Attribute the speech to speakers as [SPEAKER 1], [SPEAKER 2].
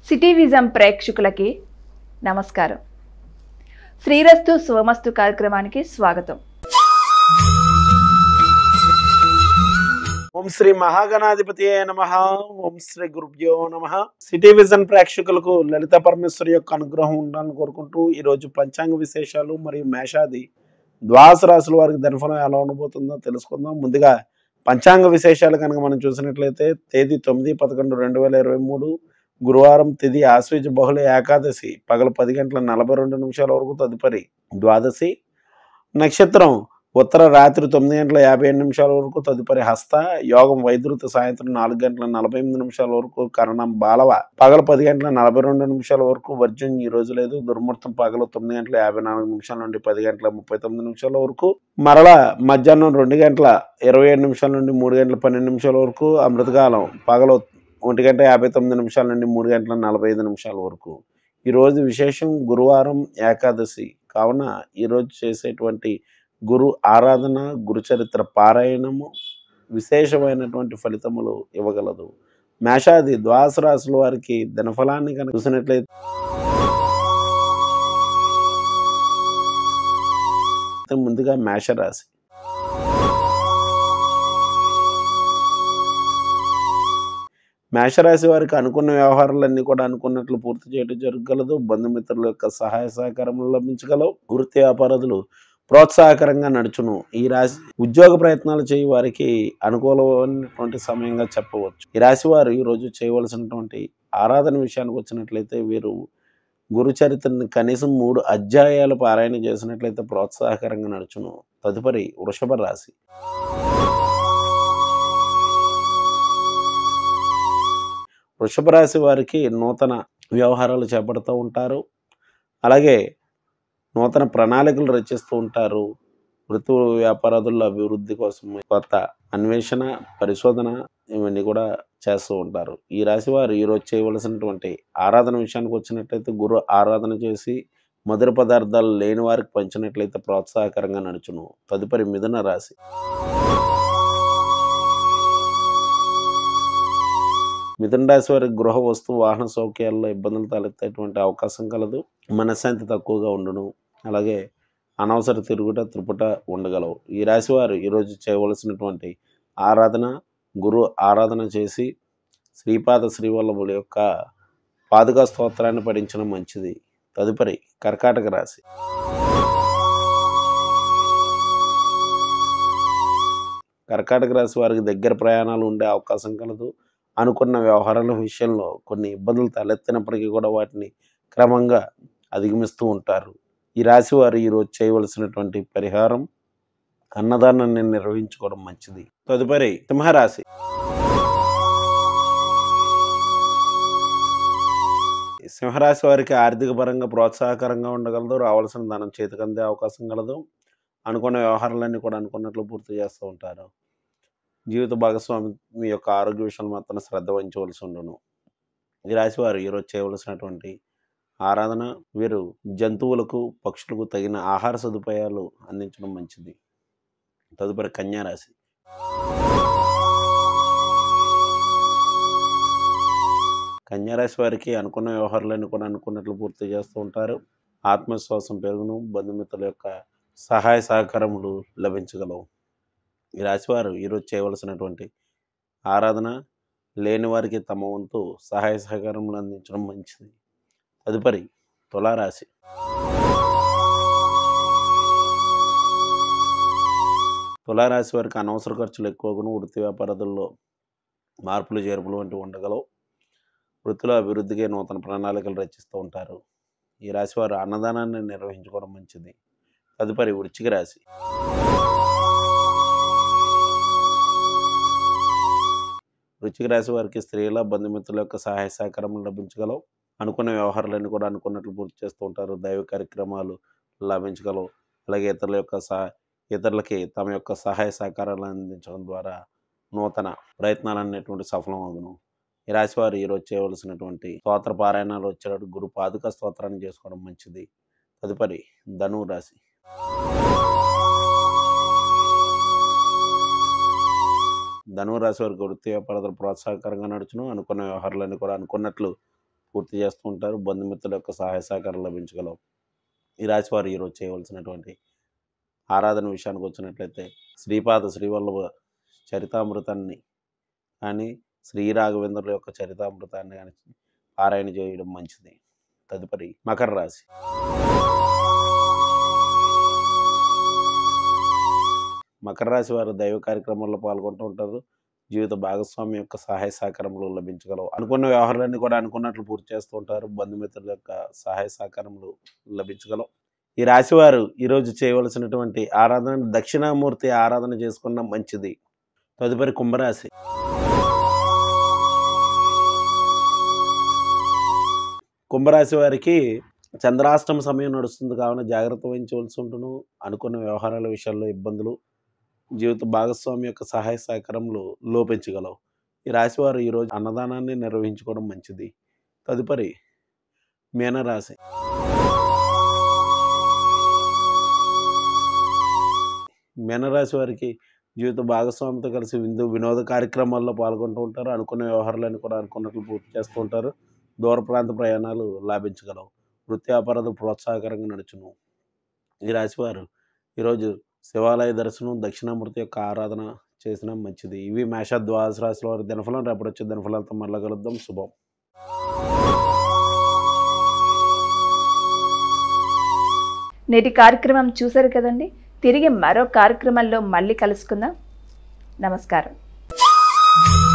[SPEAKER 1] city vision ప్రేక్షకులకి నమస్కారం శ్రీరస్తు శుభమస్తు కార్యక్రమానికి స్వాగతం
[SPEAKER 2] ఓం శ్రీ మహాగణాధిపతి నమ ఓం శ్రీ గురుభ్యో నమ సిటీ విజన్ ప్రేక్షకులకు లలిత పరమేశ్వరి యొక్క అనుగ్రహం ఉండాలని కోరుకుంటూ ఈ రోజు పంచాంగ విశేషాలు మరియు మేషాది ద్వాదశ రాశుల వారికి ధనఫలం ఎలా ఉండబోతుందో తెలుసుకుందాం ముందుగా పంచాంగ విశేషాలు కనుక మనం చూసినట్లయితే తేదీ తొమ్మిది పదకొండు రెండు వేల ఇరవై మూడు గురువారం తిది ఆశ్వీజ బహుళ ఏకాదశి పగలు పది గంటల నలభై రెండు నిమిషాల వరకు తదుపరి ద్వాదశి నక్షత్రం ఉత్తర రాత్రి తొమ్మిది గంటల యాభై ఏడు నిమిషాల వరకు తదుపరి హస్త యోగం వైద్యుత సాయంత్రం నాలుగు గంటల నలభై ఎనిమిది నిమిషాల వరకు కరణం బాలవ పగలు పది గంటల నలభై రెండు నిమిషాల వరకు వర్జం ఈ రోజు లేదు దుర్ముహూర్తం పగలు తొమ్మిది గంటల యాభై నాలుగు నిమిషాల నుండి పది గంటల ముప్పై తొమ్మిది నిమిషాల వరకు మరలా మధ్యాహ్నం రెండు గంటల ఇరవై ఏడు నిమిషాల నుండి మూడు గంటల పన్నెండు నిమిషాల వరకు అమృతకాలం పగలు ఒంటి గంట యాభై తొమ్మిది నిమిషాల నుండి మూడు గంటల నలభై ఐదు నిమిషాల వరకు ఈ రోజు విశేషం గురువారం ఏకాదశి కావున ఈరోజు చేసేటువంటి గురు ఆరాధన గురుచరిత్ర పారాయణము విశేషమైనటువంటి ఫలితములు ఇవ్వగలదు మేషాది ద్వాస రాశుల వారికి ధనఫలాన్ని కనుక చూసినట్లయితే ముందుగా మేషరాశి మేషరాశి వారికి అనుకున్న వ్యవహారాలన్నీ కూడా అనుకున్నట్లు పూర్తి చేయడం జరగగలదు బంధుమిత్రుల యొక్క సహాయ సహకారములు లభించగలవు వృత్తి వ్యాపారదులు ప్రోత్సాహకరంగా నడుచును ఈ రాశి ఉద్యోగ ప్రయత్నాలు చేయ వారికి అనుకూలమైనటువంటి సమయంగా చెప్పవచ్చు ఈ రాశి వారు ఈరోజు చేయవలసినటువంటి ఆరాధన విషయానికి వచ్చినట్లయితే వీరు గురు చరిత్రని కనీసం మూడు అధ్యాయాలు పారాయణ చేసినట్లయితే ప్రోత్సాహకరంగా నడుచును తదుపరి వృషభ రాశి వృషభ రాశి వారికి నూతన వ్యవహారాలు చేపడుతూ ఉంటారు అలాగే నూతన ప్రణాళికలు రచిస్తూ ఉంటారు వృత్తి వ్యాపారాదుల అభివృద్ధి కోసం కొత్త అన్వేషణ పరిశోధన ఇవన్నీ కూడా చేస్తూ ఉంటారు ఈ రాశి వారు ఈరోజు చేయవలసినటువంటి ఆరాధన విషయానికి వచ్చినట్లయితే గురు ఆరాధన చేసి మధుర పదార్థాలు లేని వారికి పంచినట్లయితే ప్రోత్సాహకరంగా నడుచును తదుపరి మిథున రాశి మిథున రాశి వారికి గృహ వస్తు వాహన సౌకర్యాల్లో ఇబ్బందులు తలెత్తేటువంటి అవకాశం కలదు మనశ్శాంతి తక్కువగా ఉండును అలాగే అనవసర తిరుగుట త్రిపుట ఉండగలవు ఈ రాశి వారు ఈరోజు చేయవలసినటువంటి ఆరాధన గురు ఆరాధన చేసి శ్రీపాద శ్రీవల్లభుడి యొక్క పాదుకా స్తోత్రాన్ని పఠించడం మంచిది తదుపరి కర్కాటక రాశి కర్కాటక రాశి వారికి దగ్గర ప్రయాణాలు ఉండే అవకాశం కలదు అనుకున్న వ్యవహారాల విషయంలో కొన్ని ఇబ్బందులు తలెత్తినప్పటికీ కూడా వాటిని క్రమంగా అధిగమిస్తూ ఉంటారు ఈ రాశి వారు ఈరోజు చేయవలసినటువంటి పరిహారం అన్నదానాన్ని నిర్వహించుకోవడం మంచిది తదుపరి సింహరాశి సింహరాశి వారికి ఆర్థిక పరంగా ప్రోత్సాహకరంగా ఉండగలదు రావాల్సిన ధనం చేతికి అందే అవకాశం కలదు అనుకున్న వ్యవహారాలన్నీ కూడా అనుకున్నట్లు పూర్తి చేస్తూ ఉంటారు జీవిత భాగస్వామి మీ యొక్క ఆరోగ్య విషయంలో మాత్రం శ్రద్ధ వహించవలసి ఉండును ఈ రాశి వారు ఈరోజు చేయవలసినటువంటి ఆరాధన వీరు జంతువులకు పక్షులకు తగిన ఆహార సదుపాయాలు అందించడం మంచిది తదుపరి కన్యా రాశి కన్యా రాశి వారికి అనుకున్న వ్యవహారాలన్నీ కూడా అనుకున్నట్లు పూర్తి చేస్తూ ఉంటారు ఆత్మవిశ్వాసం పెరుగును బంధుమిత్రుల యొక్క సహాయ సహకారములు లభించగలవు ఈ రాశివారు ఈరోజు చేయవలసినటువంటి ఆరాధన లేని వారికి తమ వంతు సహాయ సహకారములు అందించడం మంచిది తదుపరి తులారాశి తులారాశి వారికి అనవసర ఖర్చులు ఎక్కువగాను వృత్తి వ్యాపారాదుల్లో మార్పులు చేర్పులు వంటివి ఉండగలవు వృత్తిలో అభివృద్ధికి నూతన ప్రణాళికలు రచిస్తూ ఉంటారు ఈ రాశి వారు అన్నదానాన్ని నిర్వహించుకోవడం మంచిది తదుపరి వృశ్చిక రాశి వృశ్చిక రాశి వారికి స్త్రీల బంధుమిత్రుల యొక్క సహాయ సహకారం లభించగలవు అనుకున్న వ్యవహారాలన్నీ కూడా అనుకున్నట్లు పూర్తి చేస్తూ ఉంటారు దైవ కార్యక్రమాలు లభించగలవు అలాగే ఇతరుల యొక్క సహ ఇతరులకి తమ యొక్క సహాయ సహకారాలు అందించడం ద్వారా నూతన ప్రయత్నాలు అనేటువంటి సఫలం అగును ఈ రాశి వారు ఈరోజు చేయవలసినటువంటి స్తోత్ర పారాయణాలు వచ్చేటప్పుడు గురు పాదుక స్తోత్రాన్ని చేసుకోవడం మంచిది తదుపరి ధనువు రాశి ధనువు రాశి వారికి వృత్తి వ్యాపారాలు ప్రోత్సాహకరంగా నడుచును అనుకున్న వ్యవహారాలన్నీ కూడా అనుకున్నట్లు పూర్తి చేస్తూ ఉంటారు బంధుమిత్రుల యొక్క సహాయ సహకారం లభించగలవు ఈ రాశి వారు ఈరోజు చేయవలసినటువంటి ఆరాధన విషయానికి వచ్చినట్లయితే శ్రీపాద శ్రీవల్లభ చరితామృతాన్ని కానీ శ్రీ రాఘవేంద్రుల యొక్క చరితామృతాన్ని కానీ పారాయణ చేయడం మంచిది తదుపరి మకర రాశి మకర రాశి వారు దైవ కార్యక్రమాల్లో పాల్గొంటూ ఉంటారు జీవిత భాగస్వామి యొక్క సహాయ సహకారములు లభించగలవు అనుకున్న వ్యవహారాలన్నీ కూడా అనుకున్నట్లు పూర్తి చేస్తూ ఉంటారు బంధుమిత్రుల యొక్క సహాయ సహకారములు లభించగలవు ఈ రాశి వారు ఈరోజు చేయవలసినటువంటి ఆరాధన దక్షిణామూర్తి ఆరాధన చేసుకున్న మంచిది తదుపరి కుంభరాశి కుంభరాశి వారికి చంద్రాష్టమ సమయం నడుస్తుంది కావున జాగ్రత్త వహించవలసి ఉంటును అనుకున్న వ్యవహారాల విషయాల్లో ఇబ్బందులు జీవిత భాగస్వామి యొక్క సహాయ సహకారములు లోపించగలవు ఈ రాశివారు ఈరోజు అన్నదానాన్ని నిర్వహించుకోవడం మంచిది తదుపరి మీనరాశి మీనరాశి వారికి జీవిత భాగస్వామితో కలిసి విందు వినోద కార్యక్రమాల్లో పాల్గొంటూ ఉంటారు అనుకున్న వ్యవహారాలను కూడా అనుకున్నట్లు పూర్తి చేస్తూ ఉంటారు దూర ప్రాంత ప్రయాణాలు లాభించగలవు వృత్తి వ్యాపారాలు ప్రోత్సాహకరంగా నడుచును ఈ రాశివారు ఈరోజు శివాలయ దర్శనం దక్షిణామూర్తి యొక్క ఆరాధన చేసిన మంచిది ఇవి మేష ద్వాదశ రాశుల వారి దినఫలం రేపటి వచ్చే దినఫలాలతో మళ్ళా కలుద్దాం శుభం
[SPEAKER 1] నేటి కార్యక్రమం చూశారు కదండి తిరిగి మరో కార్యక్రమంలో మళ్ళీ కలుసుకుందాం నమస్కారం